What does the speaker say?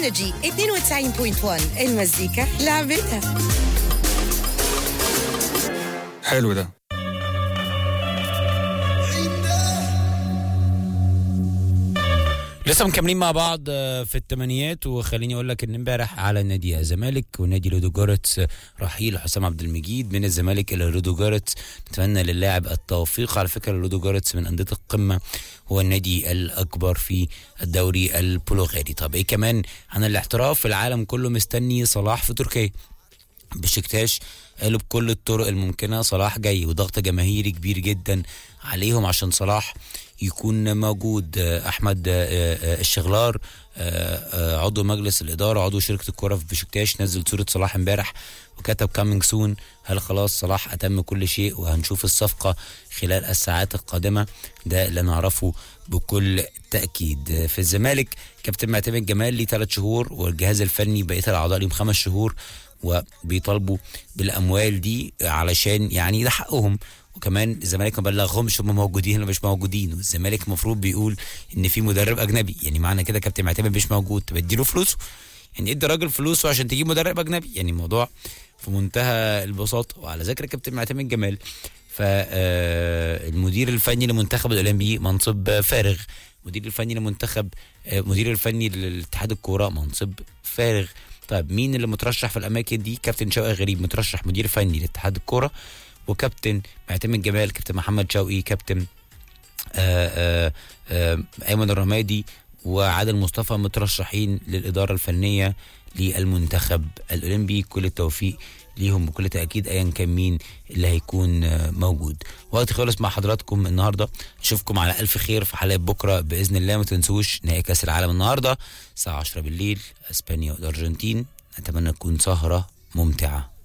انرجي 92.1 المزيكا لعبتها حلو ده لسه مكملين مع بعض آه، في الثمانينات وخليني اقول لك ان امبارح على نادي الزمالك ونادي لودو جارتس آه، رحيل حسام عبد المجيد من الزمالك الى لودو جارتس نتمنى للاعب التوفيق على فكره لودو جارتس من انديه القمه هو النادي الاكبر في الدوري البرتغالي طب ايه كمان عن الاحتراف العالم كله مستني صلاح في تركيا بشكتاش قالوا بكل الطرق الممكنة صلاح جاي وضغط جماهيري كبير جدا عليهم عشان صلاح يكون موجود آه، أحمد آه، آه، الشغلار آه، آه، عضو مجلس الإدارة عضو شركة الكرة في بشكتاش نزل صورة صلاح امبارح وكتب كامينج سون هل خلاص صلاح أتم كل شيء وهنشوف الصفقة خلال الساعات القادمة ده اللي نعرفه بكل تأكيد في الزمالك كابتن معتمد جمال ليه ثلاث شهور والجهاز الفني بقية الأعضاء ليهم خمس شهور وبيطالبوا بالاموال دي علشان يعني ده حقهم وكمان الزمالك ما بلغهمش هم موجودين ولا مش موجودين والزمالك المفروض بيقول ان في مدرب اجنبي يعني معنى كده كابتن معتمد مش موجود طب اديله فلوسه يعني ادي الراجل فلوسه عشان تجيب مدرب اجنبي يعني الموضوع في منتهى البساطه وعلى ذكر كابتن معتمد جمال فالمدير الفني لمنتخب الاولمبي منصب فارغ المدير الفني لمنتخب آه، مدير الفني لاتحاد الكوره منصب فارغ طيب مين اللي مترشح في الاماكن دي كابتن شوقي غريب مترشح مدير فني لاتحاد الكوره وكابتن معتمد جمال كابتن محمد شوقي كابتن آه، آه، آه، ايمن الرمادي وعادل مصطفى مترشحين للاداره الفنيه للمنتخب الاولمبي كل التوفيق ليهم بكل تاكيد ايا كان مين اللي هيكون آه، موجود وقت خلص مع حضراتكم النهارده اشوفكم على الف خير في حلقه بكره باذن الله ما تنسوش نهائي كاس العالم النهارده الساعه 10 بالليل اسبانيا والارجنتين اتمنى تكون سهره ممتعه